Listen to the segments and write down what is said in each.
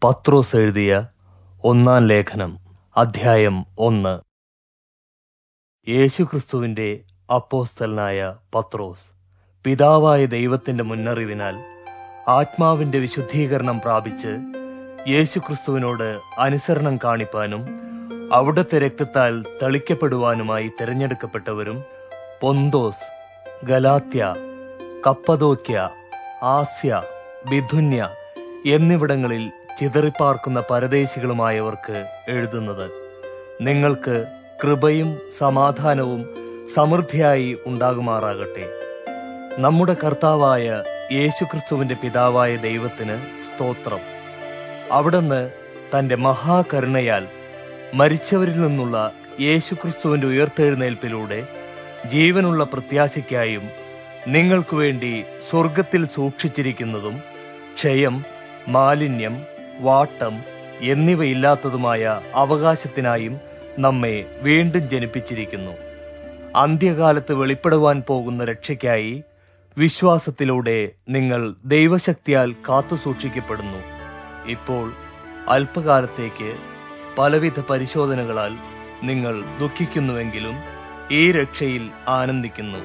പത്രോസ് എഴുതിയ ഒന്നാം ലേഖനം അധ്യായം ഒന്ന് യേശുക്രിസ്തുവിന്റെ അപ്പോസ്തലനായ പത്രോസ് പിതാവായ ദൈവത്തിന്റെ മുന്നറിവിനാൽ ആത്മാവിന്റെ വിശുദ്ധീകരണം പ്രാപിച്ച് യേശുക്രിസ്തുവിനോട് അനുസരണം കാണിപ്പാനും അവിടുത്തെ രക്തത്താൽ തളിക്കപ്പെടുവാനുമായി തിരഞ്ഞെടുക്കപ്പെട്ടവരും പൊന്തോസ് ഗലാത്യ കപ്പദോക്യ ആസ്യ ബിഥുന്യ എന്നിവിടങ്ങളിൽ ചിതറിപ്പാർക്കുന്ന പരദേശികളുമായവർക്ക് എഴുതുന്നത് നിങ്ങൾക്ക് കൃപയും സമാധാനവും സമൃദ്ധിയായി ഉണ്ടാകുമാറാകട്ടെ നമ്മുടെ കർത്താവായ യേശുക്രിസ്തുവിന്റെ പിതാവായ ദൈവത്തിന് സ്തോത്രം അവിടുന്ന് തന്റെ മഹാകരുണയാൽ മരിച്ചവരിൽ നിന്നുള്ള യേശുക്രിസ്തുവിന്റെ ഉയർത്തെഴുന്നേൽപ്പിലൂടെ ജീവനുള്ള പ്രത്യാശയ്ക്കായും നിങ്ങൾക്കു വേണ്ടി സ്വർഗത്തിൽ സൂക്ഷിച്ചിരിക്കുന്നതും ക്ഷയം മാലിന്യം വാട്ടം എന്നിവയില്ലാത്തതുമായ അവകാശത്തിനായും നമ്മെ വീണ്ടും ജനിപ്പിച്ചിരിക്കുന്നു അന്ത്യകാലത്ത് വെളിപ്പെടുവാൻ പോകുന്ന രക്ഷയ്ക്കായി വിശ്വാസത്തിലൂടെ നിങ്ങൾ ദൈവശക്തിയാൽ കാത്തുസൂക്ഷിക്കപ്പെടുന്നു ഇപ്പോൾ അല്പകാലത്തേക്ക് പലവിധ പരിശോധനകളാൽ നിങ്ങൾ ദുഃഖിക്കുന്നുവെങ്കിലും ഈ രക്ഷയിൽ ആനന്ദിക്കുന്നു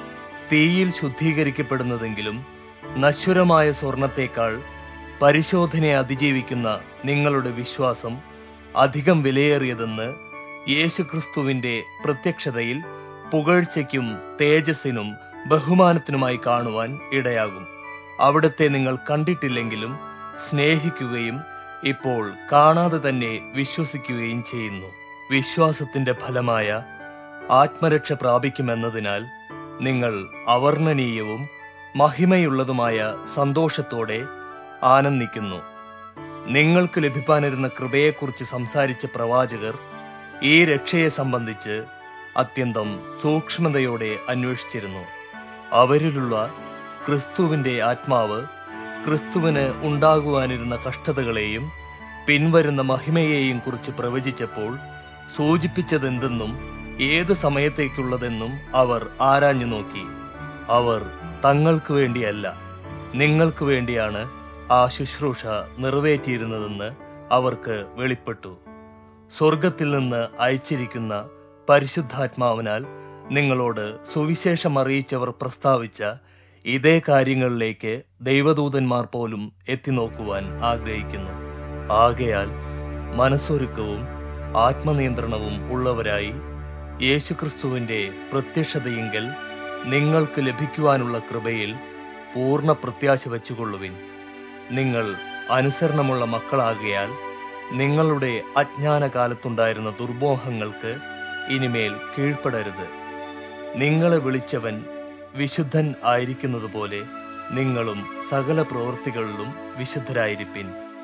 തീയിൽ ശുദ്ധീകരിക്കപ്പെടുന്നതെങ്കിലും നശ്വരമായ സ്വർണത്തേക്കാൾ പരിശോധനയെ അതിജീവിക്കുന്ന നിങ്ങളുടെ വിശ്വാസം അധികം വിലയേറിയതെന്ന് യേശുക്രിസ്തുവിന്റെ പ്രത്യക്ഷതയിൽ പുകഴ്ചയ്ക്കും തേജസ്സിനും ബഹുമാനത്തിനുമായി കാണുവാൻ ഇടയാകും അവിടുത്തെ നിങ്ങൾ കണ്ടിട്ടില്ലെങ്കിലും സ്നേഹിക്കുകയും ഇപ്പോൾ കാണാതെ തന്നെ വിശ്വസിക്കുകയും ചെയ്യുന്നു വിശ്വാസത്തിന്റെ ഫലമായ ആത്മരക്ഷ പ്രാപിക്കുമെന്നതിനാൽ നിങ്ങൾ അവർണ്ണനീയവും മഹിമയുള്ളതുമായ സന്തോഷത്തോടെ ആനന്ദിക്കുന്നു നിങ്ങൾക്ക് ലഭിക്കാനിരുന്ന കൃപയെക്കുറിച്ച് സംസാരിച്ച പ്രവാചകർ ഈ രക്ഷയെ സംബന്ധിച്ച് അത്യന്തം സൂക്ഷ്മതയോടെ അന്വേഷിച്ചിരുന്നു അവരിലുള്ള ക്രിസ്തുവിന്റെ ആത്മാവ് ക്രിസ്തുവിന് ഉണ്ടാകുവാനിരുന്ന കഷ്ടതകളെയും പിൻവരുന്ന മഹിമയെയും കുറിച്ച് പ്രവചിച്ചപ്പോൾ സൂചിപ്പിച്ചതെന്തെന്നും ഏത് സമയത്തേക്കുള്ളതെന്നും അവർ ആരാഞ്ഞു നോക്കി അവർ തങ്ങൾക്ക് വേണ്ടിയല്ല നിങ്ങൾക്ക് വേണ്ടിയാണ് ആ ശുശ്രൂഷ നിറവേറ്റിയിരുന്നതെന്ന് അവർക്ക് വെളിപ്പെട്ടു സ്വർഗത്തിൽ നിന്ന് അയച്ചിരിക്കുന്ന പരിശുദ്ധാത്മാവിനാൽ നിങ്ങളോട് സുവിശേഷം അറിയിച്ചവർ പ്രസ്താവിച്ച ഇതേ കാര്യങ്ങളിലേക്ക് ദൈവദൂതന്മാർ പോലും എത്തിനോക്കുവാൻ ആഗ്രഹിക്കുന്നു ആകയാൽ മനസ്സൊരുക്കവും ആത്മനിയന്ത്രണവും ഉള്ളവരായി യേശുക്രിസ്തുവിന്റെ പ്രത്യക്ഷതയെങ്കിൽ നിങ്ങൾക്ക് ലഭിക്കുവാനുള്ള കൃപയിൽ പൂർണ്ണ പ്രത്യാശ വച്ചുകൊള്ളുവിൻ നിങ്ങൾ അനുസരണമുള്ള മക്കളാകയാൽ നിങ്ങളുടെ അജ്ഞാനകാലത്തുണ്ടായിരുന്ന ദുർമോഹങ്ങൾക്ക് ഇനിമേൽ കീഴ്പ്പെടരുത് നിങ്ങളെ വിളിച്ചവൻ വിശുദ്ധൻ ആയിരിക്കുന്നതുപോലെ നിങ്ങളും സകല പ്രവൃത്തികളിലും വിശുദ്ധരായിരിപ്പിൻ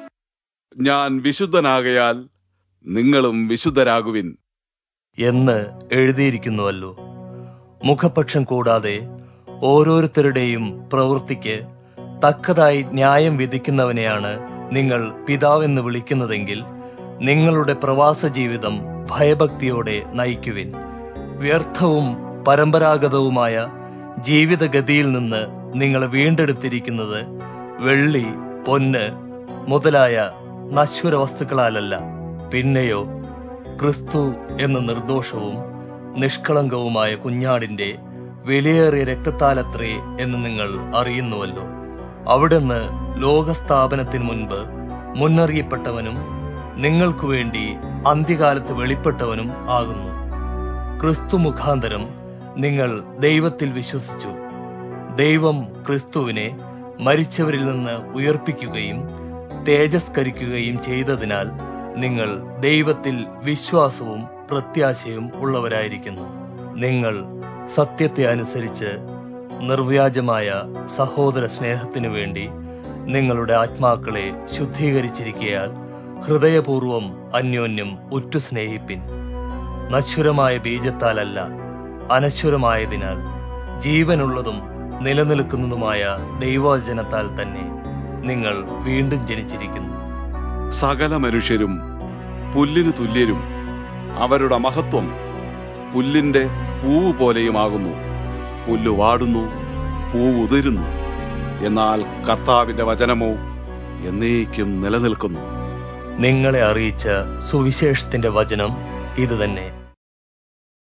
ഞാൻ വിശുദ്ധനാകയാൽ നിങ്ങളും വിശുദ്ധരാകുവിൻ എന്ന് എഴുതിയിരിക്കുന്നുവല്ലോ മുഖപക്ഷം കൂടാതെ ഓരോരുത്തരുടെയും പ്രവൃത്തിക്ക് തക്കതായി ന്യായം വിധിക്കുന്നവനെയാണ് നിങ്ങൾ പിതാവെന്ന് വിളിക്കുന്നതെങ്കിൽ നിങ്ങളുടെ പ്രവാസ ജീവിതം ഭയഭക്തിയോടെ നയിക്കുവിൻ വ്യർത്ഥവും പരമ്പരാഗതവുമായ ജീവിതഗതിയിൽ നിന്ന് നിങ്ങളെ വീണ്ടെടുത്തിരിക്കുന്നത് വെള്ളി പൊന്ന് മുതലായ നശ്വര വസ്തുക്കളാലല്ല പിന്നെയോ ക്രിസ്തു എന്ന നിർദോഷവും നിഷ്കളങ്കവുമായ കുഞ്ഞാടിന്റെ വിലയേറിയ രക്തത്താലത്രേ എന്ന് നിങ്ങൾ അറിയുന്നുവല്ലോ അവിടുന്ന് ലോകസ്ഥാപനത്തിന് മുൻപ് മുന്നറിയപ്പെട്ടവനും നിങ്ങൾക്കു വേണ്ടി അന്ത്യകാലത്ത് വെളിപ്പെട്ടവനും ആകുന്നു ക്രിസ്തു മുഖാന്തരം നിങ്ങൾ ദൈവത്തിൽ വിശ്വസിച്ചു ദൈവം ക്രിസ്തുവിനെ മരിച്ചവരിൽ നിന്ന് ഉയർപ്പിക്കുകയും തേജസ്കരിക്കുകയും ചെയ്തതിനാൽ നിങ്ങൾ ദൈവത്തിൽ വിശ്വാസവും പ്രത്യാശയും ഉള്ളവരായിരിക്കുന്നു നിങ്ങൾ സത്യത്തെ അനുസരിച്ച് നിർവ്യാജമായ സഹോദര സ്നേഹത്തിനു വേണ്ടി നിങ്ങളുടെ ആത്മാക്കളെ ശുദ്ധീകരിച്ചിരിക്കയാൽ ഹൃദയപൂർവം അന്യോന്യം ഉറ്റു സ്നേഹിപ്പിൻ നശ്വരമായ ബീജത്താലല്ല അനശ്വരമായതിനാൽ ജീവനുള്ളതും നിലനിൽക്കുന്നതുമായ ദൈവവചനത്താൽ തന്നെ നിങ്ങൾ വീണ്ടും ജനിച്ചിരിക്കുന്നു സകല മനുഷ്യരും പുല്ലിനു തുല്യരും അവരുടെ മഹത്വം പുല്ലിന്റെ പൂവ് പോലെയുമാകുന്നു പുല്ല് വാടുന്നു പൂവ് ഉതിരുന്നു എന്നാൽ കർത്താവിന്റെ വചനമോ എന്നേക്കും നിലനിൽക്കുന്നു നിങ്ങളെ അറിയിച്ച സുവിശേഷത്തിന്റെ വചനം ഇതുതന്നെ